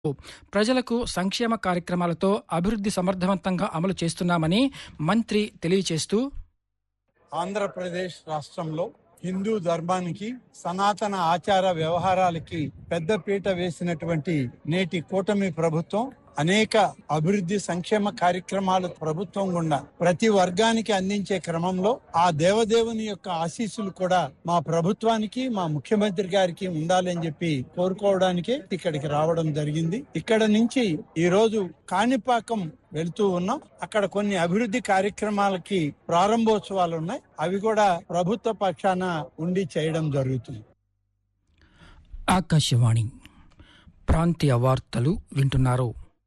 ప్రజలకు సంక్షేమ కార్యక్రమాలతో అభివృద్ధి సమర్థవంతంగా అమలు చేస్తున్నామని మంత్రి తెలియచేస్తూ ఆంధ్రప్రదేశ్ రాష్ట్రంలో హిందూ ధర్మానికి సనాతన ఆచార వ్యవహారాలకి పెద్దపీట వేసినటువంటి నేటి కూటమి ప్రభుత్వం అనేక అభివృద్ధి సంక్షేమ కార్యక్రమాలు ప్రభుత్వం గుండా ప్రతి వర్గానికి అందించే క్రమంలో ఆ దేవదేవుని యొక్క ఆశీస్సులు కూడా మా ప్రభుత్వానికి మా ముఖ్యమంత్రి గారికి ఉండాలని చెప్పి కోరుకోవడానికి ఇక్కడికి రావడం జరిగింది ఇక్కడ నుంచి ఈ రోజు కాణిపాకం వెళ్తూ ఉన్నాం అక్కడ కొన్ని అభివృద్ధి కార్యక్రమాలకి ప్రారంభోత్సవాలు ఉన్నాయి అవి కూడా ప్రభుత్వ పక్షాన ఉండి చేయడం జరుగుతుంది ఆకాశవాణి ప్రాంతీయ వార్తలు వింటున్నారు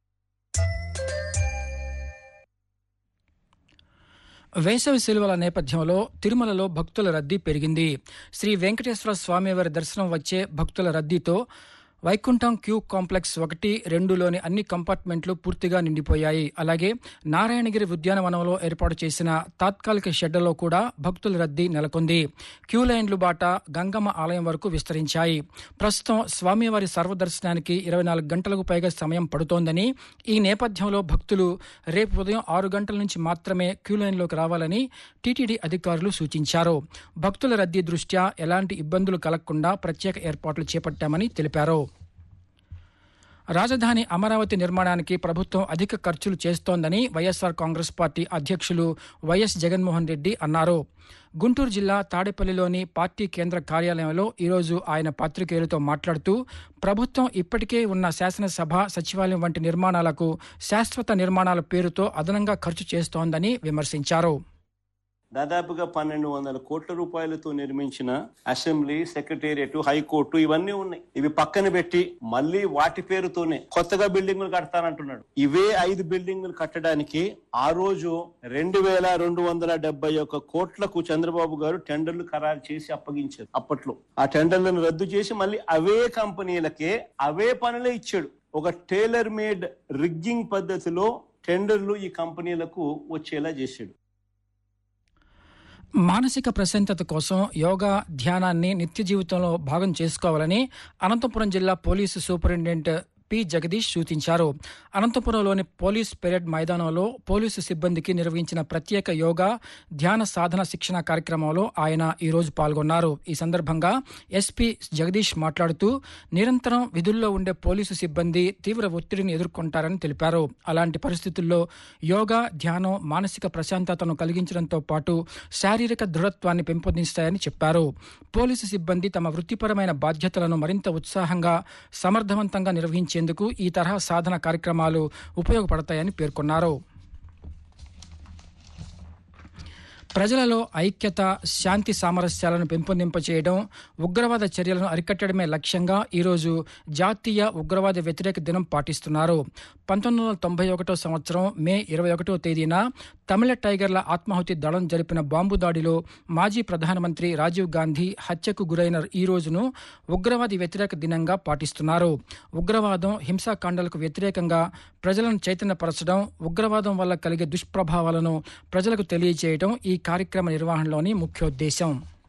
వేసవి సెలవుల నేపథ్యంలో తిరుమలలో భక్తుల రద్దీ పెరిగింది శ్రీ వెంకటేశ్వర స్వామివారి దర్శనం వచ్చే భక్తుల రద్దీతో వైకుంఠం క్యూ కాంప్లెక్స్ ఒకటి రెండులోని అన్ని కంపార్ట్మెంట్లు పూర్తిగా నిండిపోయాయి అలాగే నారాయణగిరి ఉద్యానవనంలో ఏర్పాటు చేసిన తాత్కాలిక షెడ్లలో కూడా భక్తుల రద్దీ నెలకొంది క్యూ లైన్లు బాట గంగమ్మ ఆలయం వరకు విస్తరించాయి ప్రస్తుతం స్వామివారి సర్వదర్శనానికి ఇరవై నాలుగు గంటలకు పైగా సమయం పడుతోందని ఈ నేపథ్యంలో భక్తులు రేపు ఉదయం ఆరు గంటల నుంచి మాత్రమే క్యూ లైన్లోకి రావాలని టీటీడీ అధికారులు సూచించారు భక్తుల రద్దీ దృష్ట్యా ఎలాంటి ఇబ్బందులు కలగకుండా ప్రత్యేక ఏర్పాట్లు చేపట్టామని తెలిపారు రాజధాని అమరావతి నిర్మాణానికి ప్రభుత్వం అధిక ఖర్చులు చేస్తోందని వైఎస్సార్ కాంగ్రెస్ పార్టీ అధ్యక్షులు వైఎస్ జగన్మోహన్ రెడ్డి అన్నారు గుంటూరు జిల్లా తాడేపల్లిలోని పార్టీ కేంద్ర కార్యాలయంలో ఈరోజు ఆయన పాత్రికేయులతో మాట్లాడుతూ ప్రభుత్వం ఇప్పటికే ఉన్న శాసనసభ సచివాలయం వంటి నిర్మాణాలకు శాశ్వత నిర్మాణాల పేరుతో అదనంగా ఖర్చు చేస్తోందని విమర్శించారు దాదాపుగా పన్నెండు వందల కోట్ల రూపాయలతో నిర్మించిన అసెంబ్లీ సెక్రటేరియట్ హైకోర్టు ఇవన్నీ ఉన్నాయి ఇవి పక్కన పెట్టి మళ్ళీ వాటి పేరుతోనే కొత్తగా బిల్డింగులు కడతానంటున్నాడు ఇవే ఐదు బిల్డింగులు కట్టడానికి ఆ రోజు రెండు వేల రెండు వందల డెబ్బై ఒక్క కోట్లకు చంద్రబాబు గారు టెండర్లు ఖరారు చేసి అప్పగించారు అప్పట్లో ఆ టెండర్లను రద్దు చేసి మళ్ళీ అవే కంపెనీలకే అవే పనులే ఇచ్చాడు ఒక టైలర్ మేడ్ రిగ్గింగ్ పద్ధతిలో టెండర్లు ఈ కంపెనీలకు వచ్చేలా చేశాడు మానసిక ప్రశాంతత కోసం యోగా ధ్యానాన్ని నిత్య జీవితంలో భాగం చేసుకోవాలని అనంతపురం జిల్లా పోలీసు సూపరింటెండెంట్ పి జగదీష్ సూచించారు అనంతపురంలోని పోలీస్ పెరేడ్ మైదానంలో పోలీసు సిబ్బందికి నిర్వహించిన ప్రత్యేక యోగా ధ్యాన సాధన శిక్షణ కార్యక్రమంలో ఆయన ఈరోజు పాల్గొన్నారు ఈ సందర్భంగా ఎస్పీ జగదీష్ మాట్లాడుతూ నిరంతరం విధుల్లో ఉండే పోలీసు సిబ్బంది తీవ్ర ఒత్తిడిని ఎదుర్కొంటారని తెలిపారు అలాంటి పరిస్థితుల్లో యోగా ధ్యానం మానసిక ప్రశాంతతను కలిగించడంతో పాటు శారీరక దృఢత్వాన్ని పెంపొందిస్తాయని చెప్పారు పోలీసు సిబ్బంది తమ వృత్తిపరమైన బాధ్యతలను మరింత ఉత్సాహంగా సమర్థవంతంగా నిర్వహించేందుకు ఈ తరహా సాధన కార్యక్రమాలు ఉపయోగపడతాయని పేర్కొన్నారు ప్రజలలో ఐక్యత శాంతి సామరస్యాలను పెంపొందింపచేయడం ఉగ్రవాద చర్యలను అరికట్టడమే లక్ష్యంగా ఈరోజు జాతీయ ఉగ్రవాద వ్యతిరేక దినం పాటిస్తున్నారు పంతొమ్మిది వందల తొంభై ఒకటో సంవత్సరం మే ఇరవై ఒకటో తేదీన తమిళ టైగర్ల ఆత్మాహుతి దళం జరిపిన బాంబు దాడిలో మాజీ ప్రధానమంత్రి రాజీవ్ గాంధీ హత్యకు గురైన ఈ రోజును ఉగ్రవాది వ్యతిరేక దినంగా పాటిస్తున్నారు ఉగ్రవాదం హింసాకాండాలకు వ్యతిరేకంగా ప్రజలను చైతన్యపరచడం ఉగ్రవాదం వల్ల కలిగే దుష్ప్రభావాలను ప్రజలకు తెలియజేయడం ఈ కార్యక్రమ నిర్వహణలోని ముఖ్యోద్దేశం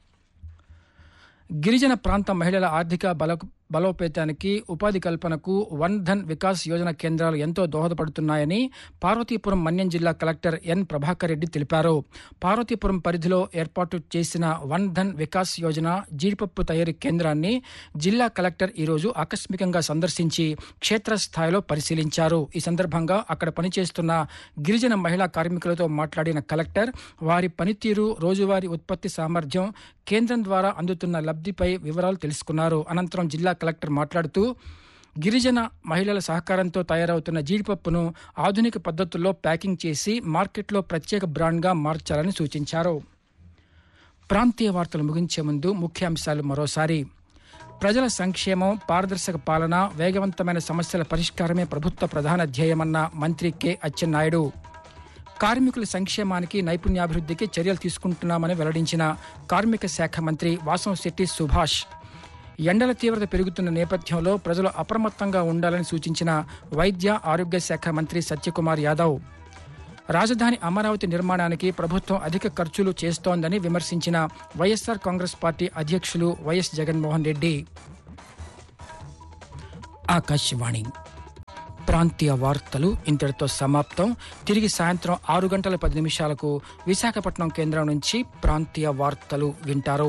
గిరిజన ప్రాంత మహిళల ఆర్థిక బల బలోపేతానికి ఉపాధి కల్పనకు వన్ ధన్ వికాస్ యోజన కేంద్రాలు ఎంతో దోహదపడుతున్నాయని పార్వతీపురం మన్యం జిల్లా కలెక్టర్ ఎన్ ప్రభాకర్ రెడ్డి తెలిపారు పార్వతీపురం పరిధిలో ఏర్పాటు చేసిన వన్ ధన్ వికాస్ యోజన జీడిపప్పు తయారీ కేంద్రాన్ని జిల్లా కలెక్టర్ ఈరోజు ఆకస్మికంగా సందర్శించి క్షేత్రస్థాయిలో పరిశీలించారు ఈ సందర్భంగా అక్కడ పనిచేస్తున్న గిరిజన మహిళా కార్మికులతో మాట్లాడిన కలెక్టర్ వారి పనితీరు రోజువారీ ఉత్పత్తి సామర్థ్యం కేంద్రం ద్వారా అందుతున్న లబ్ధిపై వివరాలు తెలుసుకున్నారు అనంతరం జిల్లా కలెక్టర్ మాట్లాడుతూ గిరిజన మహిళల సహకారంతో తయారవుతున్న జీడిపప్పును ఆధునిక పద్ధతుల్లో ప్యాకింగ్ చేసి మార్కెట్లో ప్రత్యేక బ్రాండ్గా మార్చాలని సూచించారు ప్రాంతీయ వార్తలు ముగించే ముందు ముఖ్యాంశాలు మరోసారి ప్రజల సంక్షేమం పారదర్శక పాలన వేగవంతమైన సమస్యల పరిష్కారమే ప్రభుత్వ ప్రధాన ధ్యేయమన్న మంత్రి కె అచ్చెన్నాయుడు కార్మికుల సంక్షేమానికి నైపుణ్యాభివృద్ధికి చర్యలు తీసుకుంటున్నామని వెల్లడించిన కార్మిక శాఖ మంత్రి వాసంశెట్టి సుభాష్ ఎండల తీవ్రత పెరుగుతున్న నేపథ్యంలో ప్రజలు అప్రమత్తంగా ఉండాలని సూచించిన వైద్య ఆరోగ్య శాఖ మంత్రి సత్యకుమార్ యాదవ్ రాజధాని అమరావతి నిర్మాణానికి ప్రభుత్వం అధిక ఖర్చులు చేస్తోందని విమర్శించిన వైఎస్సార్ కాంగ్రెస్ పార్టీ అధ్యక్షులు వైఎస్ జగన్మోహన్ రెడ్డి ఆకాశవాణి ప్రాంతీయ వార్తలు ఇంతటితో సమాప్తం తిరిగి సాయంత్రం ఆరు గంటల పది నిమిషాలకు విశాఖపట్నం కేంద్రం నుంచి ప్రాంతీయ వార్తలు వింటారు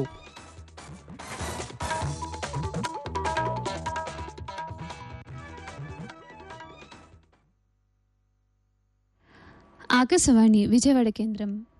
ఆకాశవాణి విజయవాడ కేంద్రం